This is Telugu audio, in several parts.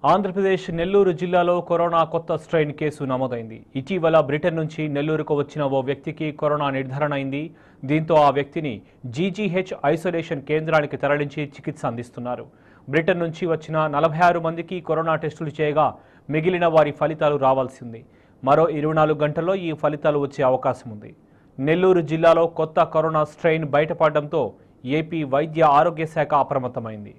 ఆంధ్రప్రదేశ్ నెల్లూరు జిల్లాలో కరోనా కొత్త స్ట్రెయిన్ కేసు నమోదైంది ఇటీవల బ్రిటన్ నుంచి నెల్లూరుకు వచ్చిన ఓ వ్యక్తికి కరోనా నిర్ధారణ అయింది దీంతో ఆ వ్యక్తిని జీజీహెచ్ ఐసోలేషన్ కేంద్రానికి తరలించి చికిత్స అందిస్తున్నారు బ్రిటన్ నుంచి వచ్చిన నలభై ఆరు మందికి కరోనా టెస్టులు చేయగా మిగిలిన వారి ఫలితాలు రావాల్సి ఉంది మరో ఇరవై నాలుగు గంటల్లో ఈ ఫలితాలు వచ్చే అవకాశం ఉంది నెల్లూరు జిల్లాలో కొత్త కరోనా స్ట్రెయిన్ బయటపడడంతో ఏపీ వైద్య ఆరోగ్య శాఖ అప్రమత్తమైంది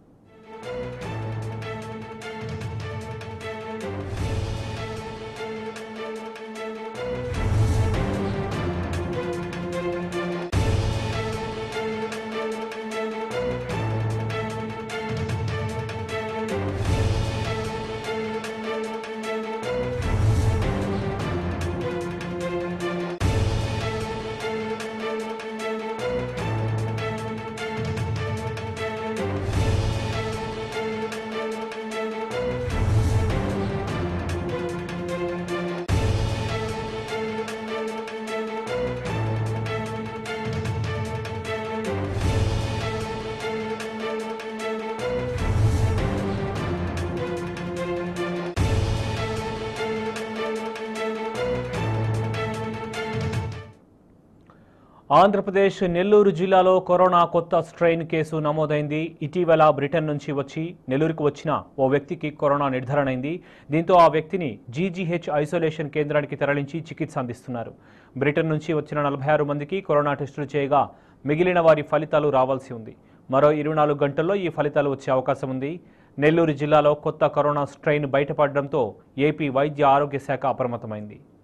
ఆంధ్రప్రదేశ్ నెల్లూరు జిల్లాలో కరోనా కొత్త స్ట్రెయిన్ కేసు నమోదైంది ఇటీవల బ్రిటన్ నుంచి వచ్చి నెల్లూరుకు వచ్చిన ఓ వ్యక్తికి కరోనా నిర్ధారణ అయింది దీంతో ఆ వ్యక్తిని జీజీహెచ్ ఐసోలేషన్ కేంద్రానికి తరలించి చికిత్స అందిస్తున్నారు బ్రిటన్ నుంచి వచ్చిన నలభై ఆరు మందికి కరోనా టెస్టులు చేయగా మిగిలిన వారి ఫలితాలు రావాల్సి ఉంది మరో ఇరవై నాలుగు గంటల్లో ఈ ఫలితాలు వచ్చే అవకాశం ఉంది నెల్లూరు జిల్లాలో కొత్త కరోనా స్ట్రెయిన్ బయటపడడంతో ఏపీ వైద్య ఆరోగ్య శాఖ అప్రమత్తమైంది